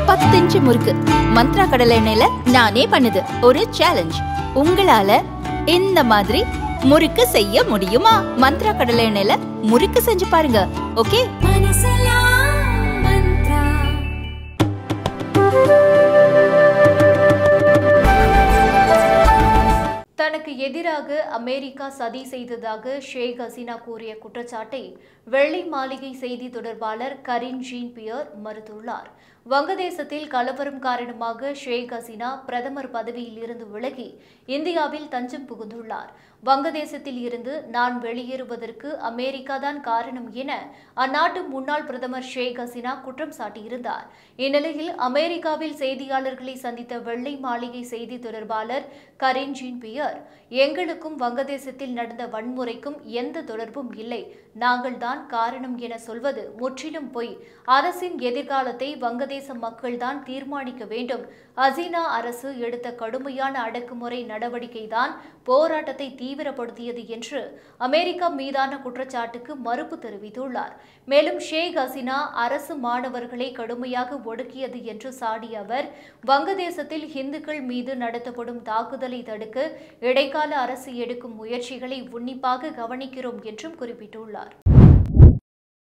பத்து இன்ச்சு முறுக்கு மந்த்ரா கடலை எண்ணெயில நானே பண்ணுது ஒரு சேலஞ்ச் உங்களால இந்த மாதிரி முறுக்கு செய்ய முடியுமா மந்த்ரா கடலை எண்ணெயில முறுக்கு செஞ்சு பாருங்க ஓகே தனக்கு எதிராக அமெரிக்கா சதி செய்ததாக ஷேக் ஹசீனா கூறிய குற்றச்சாட்டை வெள்ளை மாளிகை செய்தி தொடர்பாளர் கரின் ஜீன் பியர் மறுத்துள்ளார் வங்கதேசத்தில் கலவரம் காரணமாக ஷேக் ஹசீனா பிரதமர் பதவியில் இருந்து விலகி இந்தியாவில் தஞ்சம் புகுந்துள்ளார் வங்கதேசத்தில் இருந்து நான் வெளியேறுவதற்கு அமெரிக்கா தான் காரணம் என அந்நாட்டு முன்னாள் பிரதமர் ஷேக் ஹசீனா குற்றம் சாட்டியிருந்தார் இந்நிலையில் அமெரிக்காவில் செய்தியாளர்களை சந்தித்த வெள்ளை மாளிகை செய்தி தொடர்பாளர் கரின் ஜீன் பியர் எங்களுக்கும் வங்கதேசத்தில் நடந்த வன்முறைக்கும் எந்த தொடர்பும் இல்லை நாங்கள் தான் காரணம் என சொல்வது முற்றிலும் பொய் அரசின் எதிர்காலத்தை வங்கதேச மக்கள்தான் தீர்மானிக்க வேண்டும் ஹசீனா அரசு எடுத்த கடுமையான அடக்குமுறை நடவடிக்கைதான் போராட்டத்தை தீவிரப்படுத்தியது என்று அமெரிக்கா மீதான குற்றச்சாட்டுக்கு மறுப்பு தெரிவித்துள்ளார் மேலும் ஷேக் ஹசீனா அரசு மாணவர்களை கடுமையாக ஒடுக்கியது என்று சாடிய அவர் வங்கதேசத்தில் இந்துக்கள் மீது நடத்தப்படும் தாக்குதலை தடுக்க இடைக்கால அரசு எடுக்கும் முயற்சிகளை உன்னிப்பாக கவனிக்கிறோம் என்றும் குறிப்பிட்டுள்ளார்